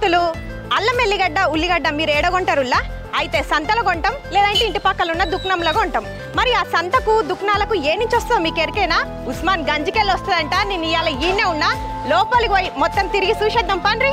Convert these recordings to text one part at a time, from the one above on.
రైతులు అల్లం ఎల్లిగడ్డ ఉల్లిగడ్డ మీరు ఏడగొంటారులా అయితే సంతలో కొంటాం లేదంటే ఇంటి పక్కల ఉన్న దుక్నంలో కొంటాం మరి ఆ సంతకు దుక్నాలకు ఏ నుంచి వస్తుందో మీకు ఎరికేనా ఉస్మాన్ గంజికెళ్ళి వస్తుందంట నేను ఇవాళ ఈయనే ఉన్నా లోపలికి పోయి మొత్తం తిరిగి చూసేద్దాం పండ్రి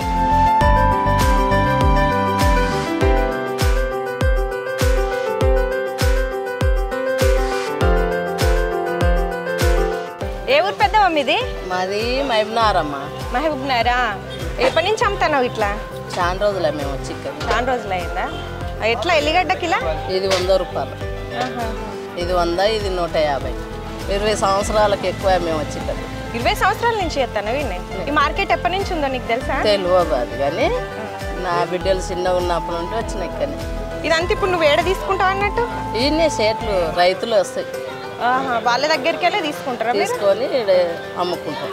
ఏ ఊరు పెద్దవా మీది మాది మైబ్నారమ్మ మహబూబ్ నగరా ఎప్పటి నుంచి అమ్ముతున్నావు ఇట్లా చాలా రోజులే మేము వచ్చి ఇక్కడ చాలా రోజులు అయిందా ఎట్లా ఎల్లిగడ్డ కిలా ఇది వంద రూపాయలు ఇది వంద ఇది నూట యాభై ఇరవై సంవత్సరాలకు ఎక్కువ మేము వచ్చి ఇక్కడ ఇరవై సంవత్సరాల నుంచి చేస్తాను వీడిని ఈ మార్కెట్ ఎప్పటి నుంచి ఉందో నీకు తెలుసా తెలియదు అది కానీ నా బిడ్డలు చిన్నగా ఉన్నప్పటి నుండి వచ్చిన ఇక్కడనే ఇదంతా ఇప్పుడు నువ్వు ఏడ తీసుకుంటావు అన్నట్టు ఈయనే సేట్లు రైతులు వస్తాయి ఆహా, వాళ్ళ దగ్గరికి వెళ్ళి తీసుకుంటారా మీరు తీసుకొని ఈడ అమ్ముకుంటాం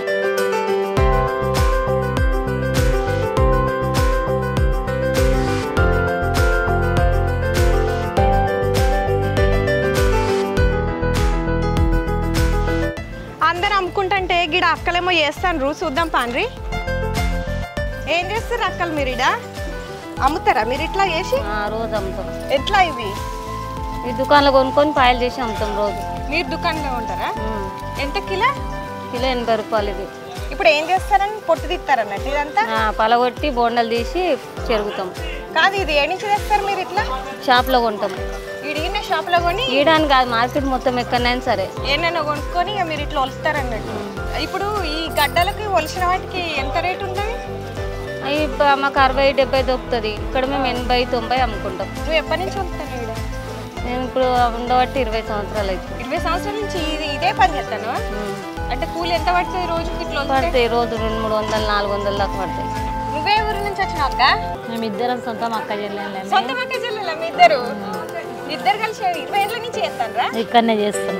అందరు అమ్ముకుంటుంటే గిడ అక్కలేమో చేస్తాను చూద్దాం పాన్రి ఏం చేస్తారు అక్కలు మీరు ఇడ అమ్ముతారా మీరు ఇట్లా చేసి ఆ, రోజు అమ్ముతాం ఎట్లా ఇవి ఈ దుకాణంలో కొనుక్కొని పాయలు చేసి అమ్ముతాం రోజు మీరు దుకాణంలో ఉంటారా ఉమ్. ఎంత కిలో కిలో ఎనభై రూపాయలు ఇది ఇప్పుడు ఏం చేస్తారని పొట్టు తీస్తారన్నట్టు ఇదంతా ఆ, పలగొట్టి బోండలు తీసి చెరుగుతాం కాదు ఇది ఏ నుంచి తెస్తారు మీరు ఇట్లా షాప్లో కొంటాం ఇడిగిన షాప్లో కొని ఈయడానికి కాదు మార్కెట్ మొత్తం ఎక్కడైనా సరే ఏమైనా కొనుక్కొని ఇక మీరు ఇట్లా వలుస్తారన్నట్టు ఇప్పుడు ఈ గడ్డలకి ఒలిసిన వాటికి ఎంత రేట్ ఉంటుంది అవి ప- మాకు అరవై డెబ్బై దొరుకుతుంది ఇక్కడ మేము ఎనభై తొంభై అమ్ముకుంటాం నువ్వు ఎప్పటి నుంచి వస్తాను ఇక్కడ నేను ఇప్పుడు ఉండబట్టి ఇరవై సంవత్సరాలు అవుతుంది ఇరవై సంవత్సరాల నుంచి ఇది ఇదే పని చేస్తాను ఉమ్. అంటే కూలి ఎంత పడుతుంది రోజుకి ఇట్లా వస్తే? పడతాయి రోజు రెండు మూడు వందలు నాలుగు వందల దాకా పడతాయి నువ్వే ఊరు నుంచి వచ్చినావు అక్క మేమిద్దరం సొంతం అక్క చెల్లెళ్ళం సొంత మక్క చెల్లెల మీ ఇద్దరు ఇద్దరు కలిసి ఇరవై ఏళ్ళ నుంచి చేస్తారా ఇక్కడనే చేస్తున్నాం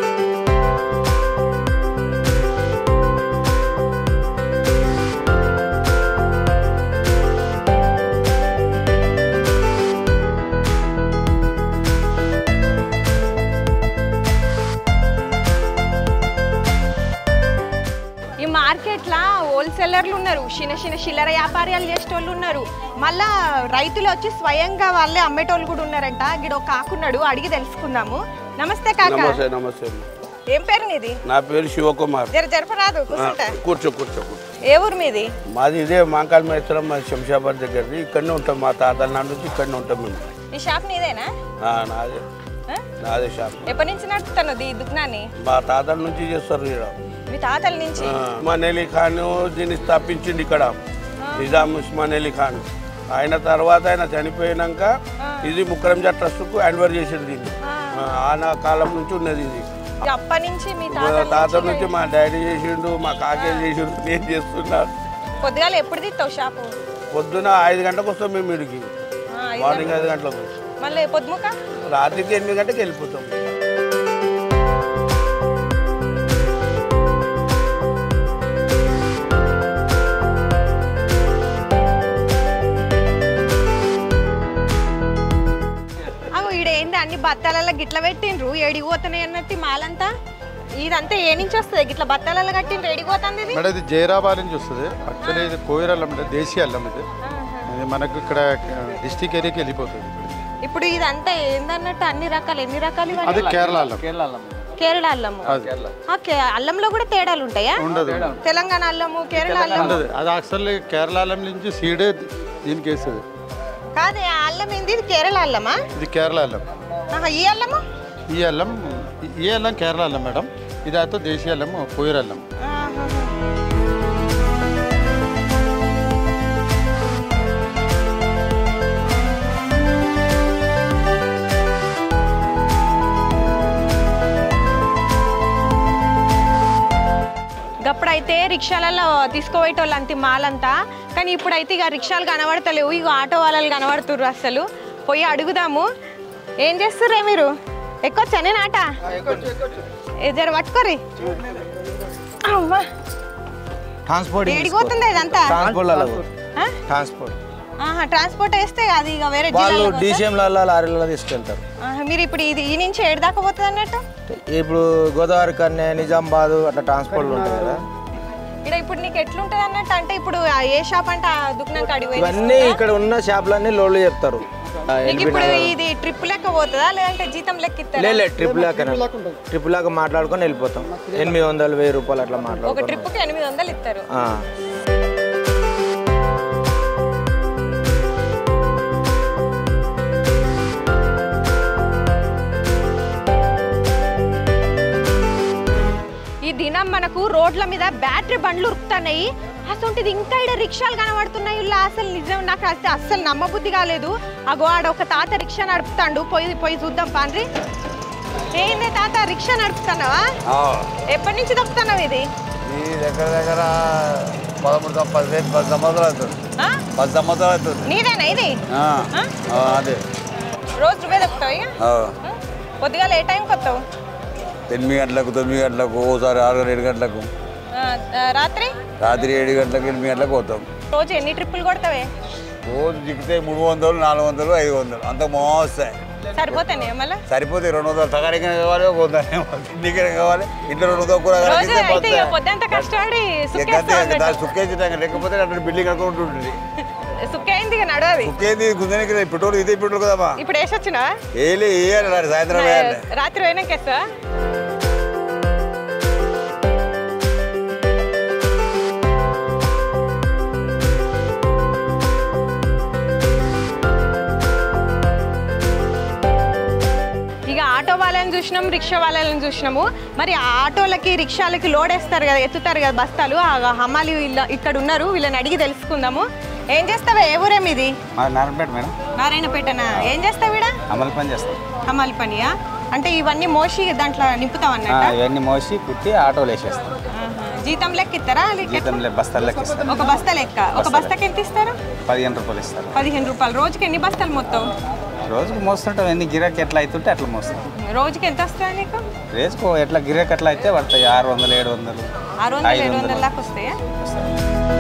ఈ మార్కెట్లో హోల్సేలర్లు ఉన్నారు చిన్న చిన్న చిల్లర వ్యాపారాలు చేసేటోళ్ళు ఉన్నారు మళ్ళా రైతులు వచ్చి స్వయంగా వాళ్ళే అమ్మేటోళ్ళు కూడా ఉన్నారంట గిడ ఒక కాకున్నాడు అడిగి తెలుసుకుందాము నమస్తే కాక నమస్తే నమస్తే ఏం పేరు నీది నా పేరు శివకుమార్ జర జరపరాదు కూర్చుంటా కూర్చో కూర్చో కూర్చో ఏ ఊరు మీది మాది ఇదే మాంకాల మేస్త్రం మా శంషాబాద్ దగ్గరది ఇక్కడనే ఉంటాం మా తాతల నాటి నుంచి ఇక్కడనే ఉంటాం మేము ఈ షాప్ నీదేనా ఆ, నాదే ఆ? నాదే షాప్ ఎప్పటి నుంచి నడుపుతాను ఈ దుకాణాన్ని మా తాతల నుంచి చేస్తారు ఈడ మీ తాతల నుంచి ఆ, ఉస్మాన్ అలీ ఖాన్ దీన్ని స్థాపించింది ఇక్కడ నిజాం ఉస్మాన్ అలీ ఖాన్ ఆయన తర్వాత ఆయన చనిపోయినాక ఇది ముక్కరంజా ట్రస్ట్కు హ్యాండ్ఓవర్ చేసింది దీన్ని ఆ, ఆయన కాలం నుంచి ఉన్నది ఇది ఇక అప్పటి నుంచి మీ మా తాత తాత నుంచి మా డాడీ చేసిండు మా కాకే చేసిండు నేను చేస్తున్నా పొద్దుగాల ఎప్పుడు తీస్తావు షాపు పొద్దున ఐదు గంటలకు వస్తాం మేము ఇడికి ఆ, ఐదు మార్నింగ్ ఐదు గంటలకు మళ్ళీ పొద్దుముక రాత్రికి ఎనిమిది గంటలకు వెళ్ళిపోతాం అగో ఈడ ఏంది అన్ని బత్తాలలో గిట్ల పెట్టిండ్రు ఎడిగిపోతున్నాయి అన్నట్టు ఈ మాలంతా ఇదంతా ఏ నుంచి వస్తుంది గిట్ల బత్తాలలో కట్టిండ్రు ఎడిగిపోతుంది ఇది మేడం ఇది జైరాబాద్ నుంచి వస్తుంది యాక్చువల్లీ ఇది కోయిర్ అల్లం అంటే దేశీయ అల్లం ఇది ఇది మనకు ఇక్కడ డిస్టిక్ ఏరియాకి వెళ్ళిపోతుంది ఇప్పుడు ఇదంతా ఏందన్నట్టు అన్ని రకాలు ఎన్ని రకాలు ఇవన్నీ? అది కేరళ అల్లం కేరళ అల్లము అది ఆ, కే- అల్లంలో కూడా తేడాలు ఉంటాయా ఉండదు తెలంగాణ అల్లము కేరళ అల్లము ఉండదు అది యాక్చువల్లీ కేరళ అల్లం నుంచి సీడే దీనికి వేస్తుంది కాదు ఆ అల్లం ఏంది ఇది కేరళ అల్లమా ఇది కేరళ అల్లం ఆహా, ఈ అల్లము ఈ అల్లం ఈ అల్లం కేరళ అల్లం మేడం ఇది అయితే దేశీయ అల్లం కోయిర్ అల్లం ఆహాహా. గప్పుడైతే రిక్షాలలో తీసుకుపోయేటోళ్ళు అంత మాలంతా కానీ ఇప్పుడైతే ఇక రిక్షాలు కనబడతలేవు ఇక ఆటో వాళ్ళు కనబడుతుర్రు అసలు పోయి అడుగుదాము ఏం చేస్తుర్రే మీరు ఎక్కొచ్చా నేను ఆట ఏ జర పట్టుకోరి అమ్మా ట్రాన్స్పోర్ట్ ఏడిపోతుంది ఇదంతా ట్రాన్స్పోర్ట్ ఆ? ట్రాన్స్పోర్ట్ ఆహా, ట్రాన్స్పోర్ట్ వేస్తే అది ఇక వేరే వాళ్ళు జిల్లాలో పోతా? డీసీఎంలలో లారీలలో తీసుకెళ్తారు ఆహా, మీరు ఇప్పుడు ఇది ఈ నుంచి ఏడు దాకా పోతుంది అన్నట్టు ఇప్పుడు గోదావరి కన్నే నిజామాబాద్ అట్లా ట్రాన్స్పోర్ట్లు ఉంటాయి కదా ఇక్కడ ఇప్పుడు నీకు ఎట్లుంటది అన్నట్టు అంటే ఇప్పుడు ఆ ఏ షాప్ అంటే ఆ దుకాణం కాడికి పోయి ఇవన్నీ ఇక్కడ ఉన్న షాపులన్నీ లోన్లు చెప్తారు ఆ, నీకు ఇప్పుడు ఇది ట్రిప్ లెక్క పోతుందా లేదంటే జీతం లెక్క ఇస్తారా లే ట్రిప్ లాగా ట్రిప్ లాగా మాట్లాడుకొని వెళ్ళిపోతాం ఎనిమిది వందలు వెయ్యి రూపాయలు అట్లా ఒక మాట్లాడుకుంటాం ట్రిప్కి ఎనిమిది వందలు ఇస్తారు ఆ. ఈ దినం మనకు రోడ్ల మీద బ్యాటరీ బండ్లు ఉరుకుతున్నాయి అసలు ఇంకా ఇక్కడ రిక్షాలు కనబడుతున్నాయి ఇలా అసలు నిజం నాకు అయితే అస్సలు నమ్మబుద్ధి కాలేదు అగో ఆడ ఒక తాత రిక్షా నడుపుతాడు పోయి పోయి చూద్దాం పాండ్రి ఏంది తాత రిక్షా నడుపుతున్నావా ఎప్పటి నుంచి దొక్కుతున్నావు ఇది ఈ దగ్గర దగ్గర పదమూడు సం- పదిహేను పది సంవత్సరాలు అవుతుంది ఆ? పది సంవత్సరాలు అవుతుంది నీదేనా ఇది ఆ, ఆ? ఆ, అదే రోజు నువ్వే దొక్కుతావు ఇక ఆ. ఆ? పొద్దుగాల ఏ టైంకి వస్తావు ఎనిమిది గంటలకు తొమ్మిది గంటలకు ఓసారి ఆరు ఏడు గంటలకు ఆ, ఆ, రాత్రి రాత్రి ఏడు గంటలకు ఎనిమిది గంటలకు పోతాం రోజు ఎన్ని ట్రిప్పులు కొడతావే రోజు దిగితే మూడు వందలు నాలుగు వందలు ఐదు వందలు అంత మోస్తాయి సరిపోతాయి మళ్ళీ సరిపోతే రెండు వందలు తగారికైనా కావాలి ఒక వంద తిండికైనా కావాలి ఇంట్లో రెండు వందలు కూర రోజు అయితే ఇక పొద్దంతా కష్టపడి సుక్కేస్తా ఉన్నట్టు. సుక్కేసి లేకపోతే అక్కడ బిల్డింగ్ అకౌంట్ ఉంటుంది సుక్కైంది ఇక నడవది సుక్కేది గుంజనికి పెట్రోల్ ఇదే పెట్రోల్ కదమ్మా ఇప్పుడు వేసొచ్చినా వేయాలి వేయాలి రాత్రి సాయంత్రం వేయాలి రాత్రి పోయినాకేస్తా ఇక ఆటో వాళ్ళని చూసినాం రిక్షా వాళ్ళని చూసినాము మరి ఆ ఆటోలకి రిక్షాలకి లోడ్ వేస్తారు కదా ఎత్తుతారు కదా బస్తాలు ఆ హమాలి వీళ్ళ- ఇక్కడ ఉన్నారు వీళ్ళని అడిగి తెలుసుకుందాము ఏం చేస్తావా ఏ ఊరేం ఇది నారాయణపేట మేడం నారాయణపేటనా ఏం చేస్తావు ఈడ అమలు పని చేస్తాం హమాలి పనియా అంటే ఇవన్నీ మోసి దాంట్లో నింపుతావు ఆ, అన్నట్ట ఇవన్నీ మోసి కుట్టి ఆటోలు వేసేస్తాం జీతం లెక్క ఇస్తారా లేక ఎట్లా? జీతం లే- బస్తాలు లెక్క ఇస్తాం ఒక బస్తా లెక్క ఒక బస్తాకి ఎంత ఇస్తారు పదిహేను రూపాయలు ఇస్తారు పదిహేను రూపాయలు రోజుకి ఎన్ని బస్తాలు మొత్తం రోజుకు మోస్తుంటాం ఎన్ని గిరాకీ ఎట్లా అవుతుంటే అట్లా మోస్తాం రోజుకి ఎంత వస్తాయి నీకు రేసుకో ఎట్లా గిరాకీ ఎట్లా అయితే పడతాయి ఆరు వందలు ఏడు వందలు ఆరు వందలు ఐదు ఏడు వందలు. వందల దాకా వస్తాయా వస్తాయి.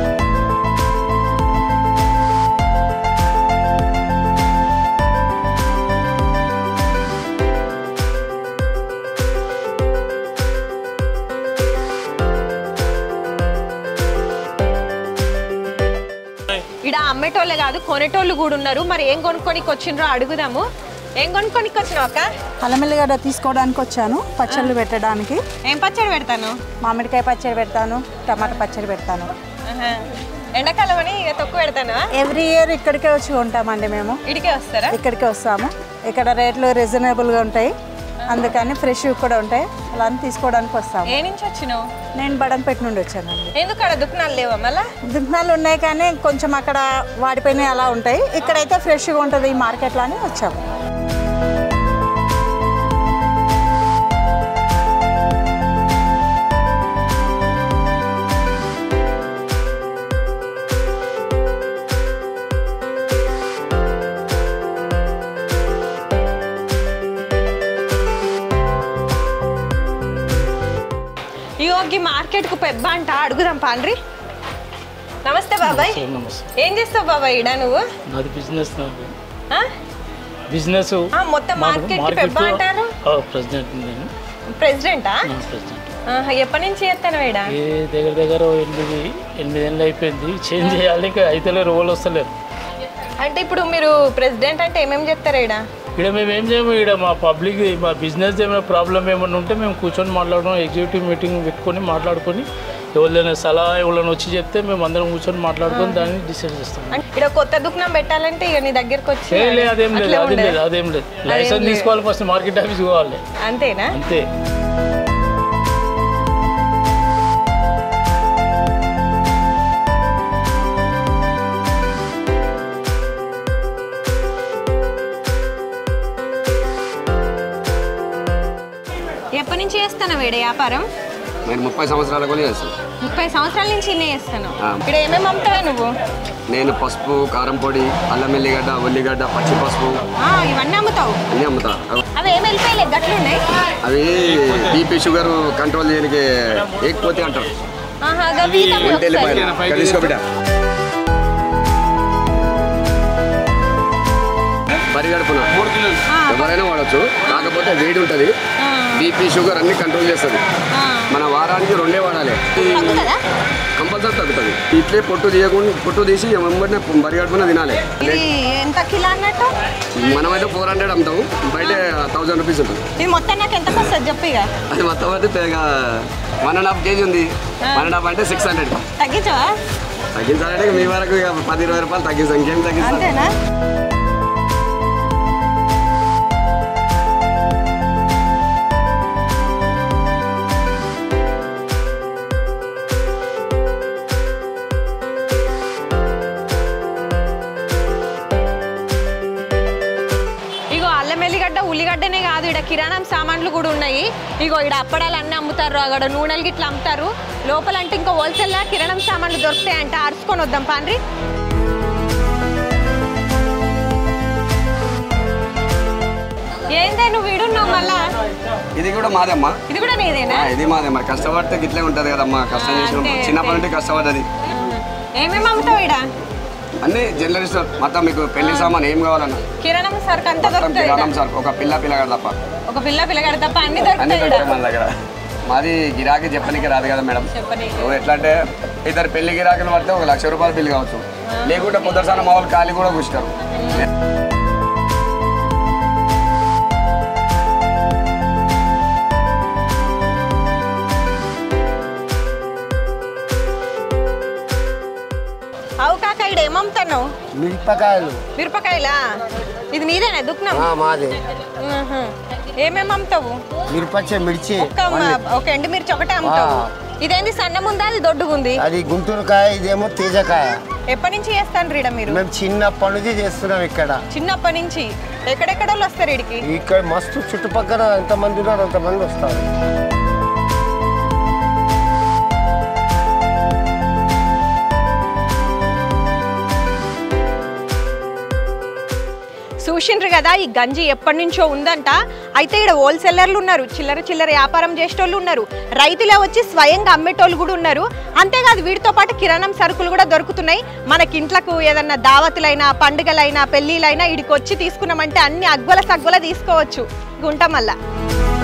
ఇక్కడ అమ్మేటోళ్ళే కాదు కొనేటోళ్ళు కూడా ఉన్నారు మరి ఏం కొనుక్కోనికి వచ్చిండ్రో అడుగుదాము ఏం కొనుక్కోనికి వచ్చినావు అక్క అల్లమెల్లిగడ్డ తీసుకోవడానికి వచ్చాను పచ్చళ్ళు పెట్టడానికి ఏం పచ్చడి పెడతాను మామిడికాయ పచ్చడి పెడతాను టమాటా పచ్చడి పెడతాను ఆహా. ఎండాకాలం అని ఇక తొక్కు పెడతానా ఎవ్రీ ఇయర్ ఇక్కడికే వచ్చి ఉంటామండి మేము ఇడికే వస్తారా ఇక్కడికే వస్తాము ఇక్కడ రేట్లు రీజనబుల్గా ఉంటాయి అందుకని ఫ్రెష్ కూడా ఉంటాయి అలా అని తీసుకోవడానికి వస్తాము ఏ నుంచి వచ్చినావు నేను బడంపేట నుండి వచ్చానండి ఎందుకు అక్కడ దుకాణాలు లేవా మళ్ళా దుకాణాలు ఉన్నాయి కానీ కొంచెం అక్కడ వాడిపోయినాయి అలా ఉంటాయి ఇక్కడైతే ఫ్రెష్గా ఉంటుంది ఈ మార్కెట్లో అని వచ్చాము ఇగోగి మార్కెట్ కు పెబ్బ అంట అడుగుదాం పాండ్రి నమస్తే బాబాయ్ ఏం చేస్తావు బాబాయ్ ఇడా నువ్వు నాది బిజినెస్ నాకు ఆ? బిజినెస్ ఆ, మొత్తం మార్కెట్ కి పెబ్బ అంటారు ప్రెసిడెంట్ నేను ప్రెసిడెంటా ప్రెసిడెంట్ ఆహా, ఎప్పటి నుంచి చేస్తాను ఇడా ఏ దగ్గర దగ్గర ఓ ఎనిమిది ఎనిమిది ఏళ్ళు అయిపోయింది చేంజ్ చేయాలి ఇంకా అయితే రోల్ వస్తలేరు అంటే ఇప్పుడు మీరు ప్రెసిడెంట్ అంటే ఏమేమి చెప్తారు ఇడా ఇక్కడ మేము ఏం చేయము ఇక్కడ మా పబ్లిక్ మా బిజినెస్ ఏమైనా ప్రాబ్లం ఏమైనా ఉంటే మేము కూర్చొని మాట్లాడడం ఎగ్జిక్యూటివ్ మీటింగ్ పెట్టుకొని మాట్లాడుకొని ఎవరైనా సలహా ఎవరైనా వచ్చి చెప్తే మేము అందరం కూర్చొని మాట్లాడుకొని దాన్ని డిసైడ్ చేస్తాం ఇక్కడ కొత్త దుకాణం పెట్టాలంటే ఇక నీ దగ్గరకు వచ్చి ఏ లేదు అదేం లేదు అట్లే అదేం ఉండదా? లేదు అదేం లేదు లైసెన్స్ లేదు. తీసుకోవాలి ఫస్ట్ మార్కెట్ ఆఫీస్ పోవాలి అంతేనా అంతే ఎప్పటి నుంచి చేస్తాను వీడ వ్యాపారం నేను ముప్పై సంవత్సరాల కూడా చేస్తాను ముప్పై సంవత్సరాల నుంచి ఇన్నే చేస్తాను ఆ. ఇక్కడ ఏమేమి అమ్ముతావే నువ్వు నేను పసుపు కారం పొడి అల్లం ఎల్లిగడ్డ ఉల్లిగడ్డ పచ్చి పసుపు ఆ, ఇవన్నీ అమ్ముతావు అన్నీ అమ్ముతా అవి- అవి ఏమి వెళ్ళిపోయలే గట్లున్నాయి అవి బీపీ షుగర్ కంట్రోల్ చేయడానికి ఏకపోతే అంటారు ఆహా గవి తమ్ముడు ఒంటి వెళ్ళిపోయాను ఒకసారి. ఇక్కడ తీసుకో బిడ్డ పరిగడుపున ఎవరైనా వాడచ్చు కాకపోతే వేడి ఉంటుంది బీపీ షుగర్ అన్ని కంట్రోల్ చేస్తుంది మన వారానికి రెండే వాడాలి కంపల్సరీ తగ్గుతుంది ఇట్లే పొట్టు తీయకుండా పొట్టు తీసి వెంబడినే బరిగడుపున తినాలి ఇది ఎంత కిలో అన్నట్టు మనమైతే ఫోర్ హండ్రెడ్ అమ్ముతాము బయట థౌజండ్ రూపీస్ ఉంటుంది ఇది మొత్తం నాకు ఎంత వస్తుంది చెప్పు ఇక అది మొత్తం అయితే పెద్దగా వన్ అండ్ హాఫ్ కేజీ ఉంది వన్ అండ్ హాఫ్ అంటే సిక్స్ హండ్రెడ్ తగ్గించవా తగ్గించాలంటే ఇక మీ వరకు ఇక పది ఇరవై రూపాయలు తగ్గిస్తాం ఇంకేం తగ్గిస్తాం అంతేనా ఇగో అల్లం ఎల్లిగడ్డ ఉల్లిగడ్డనే కాదు ఇక్కడ కిరాణం సామాన్లు కూడా ఉన్నాయి ఇగో ఇక్కడ అప్పడాలు అన్నీ అమ్ముతారు అక్కడ నూనెలు గిట్ల అమ్ముతారు లోపల అంటే ఇంకా హోల్సేల్లా కిరాణం సామాన్లు దొరుకుతాయంట అరుచుకొని వద్దాం పాండ్రి ఏందే నువ్వు వీడున్నావు మళ్ళా ఇది కూడా మాదమ్మా ఇది కూడా నీదేనా ఆ, ఇది మాదే మరి కష్టపడితే గిట్లే ఉంటుంది కదమ్మా కష్టం చేసిన అంతే, చిన్నప్పటి నుండి కష్టపడ్డది ఏమేమి అమ్ముతావు ఇక్కడ అన్ని జనరల్ స్టోర్ మొత్తం మీకు పెళ్లి సామాన్ ఏం కావాలన్నా కిరాణం సరుకు అంతా మొత్తం దొరుకుతుంది కిరాణం సార్ ఒక పిల్ల పిల్లగాడు తప్ప ఒక పిల్ల పిల్లగాడు తప్ప అన్ని అన్ని దొరుకుతాయి దొరుకుతాయి ఇక్కడ మన దగ్గర మాది గిరాకీ చెప్పనీకి రాదు కదా మేడం చెప్పనీకి. నువ్వు ఎట్లా అంటే ఇద్దరు పెళ్లి గిరాకీలు పడితే ఒక లక్ష రూపాయలు బిల్లు కావచ్చు లేకుంటే పొద్దుసాన మా వాళ్ళు ఖాళీ కూడా కూర్చుంటారు అవు కాక ఇక్కడ ఏమమ్ముతున్నావు మిరపకాయలు మిరపకాయలా ఇది నీదేనా దుఃఖం ఆ, మాదే ఏమేమి అమ్ముతావు మిరపచ్చ మిర్చి ఒక్క మ- ఒక ఎండుమిర్చి ఒకటే అమ్ముతావు ఇదేంది సన్నం ఉందా అది దొడ్డుగుంది అది గుంటూరుకాయ ఇదేమో తేజకాయ ఎప్పటి నుంచి చేస్తాను రీడ మీరు మేము చిన్నప్పటి నుంచి చేస్తున్నాం ఇక్కడ చిన్నప్పటి నుంచి ఎక్కడెక్కడ వాళ్ళు వస్తారు ఇడికి ఇక్కడ మస్తు చుట్టుపక్కల ఎంతమంది ఉన్నారు అంతమంది వస్తారు చూసిండ్రు కదా ఈ గంజి ఎప్పటి నుంచో ఉందంట అయితే ఇక్కడ హోల్సేలర్లు ఉన్నారు చిల్లర చిల్లర వ్యాపారం చేసేటోళ్ళు ఉన్నారు రైతులే వచ్చి స్వయంగా అమ్మేటోళ్ళు కూడా ఉన్నారు అంతేకాదు వీటితో పాటు కిరాణం సరుకులు కూడా దొరుకుతున్నాయి మనకి ఇంట్లకు ఏదన్నా దావతులైనా పండుగలైనా పెళ్ళిళ్ళైనా ఇడికి వచ్చి తీసుకున్నామంటే అన్ని అగ్వల సగ్వల తీసుకోవచ్చు గుంట మళ్ళా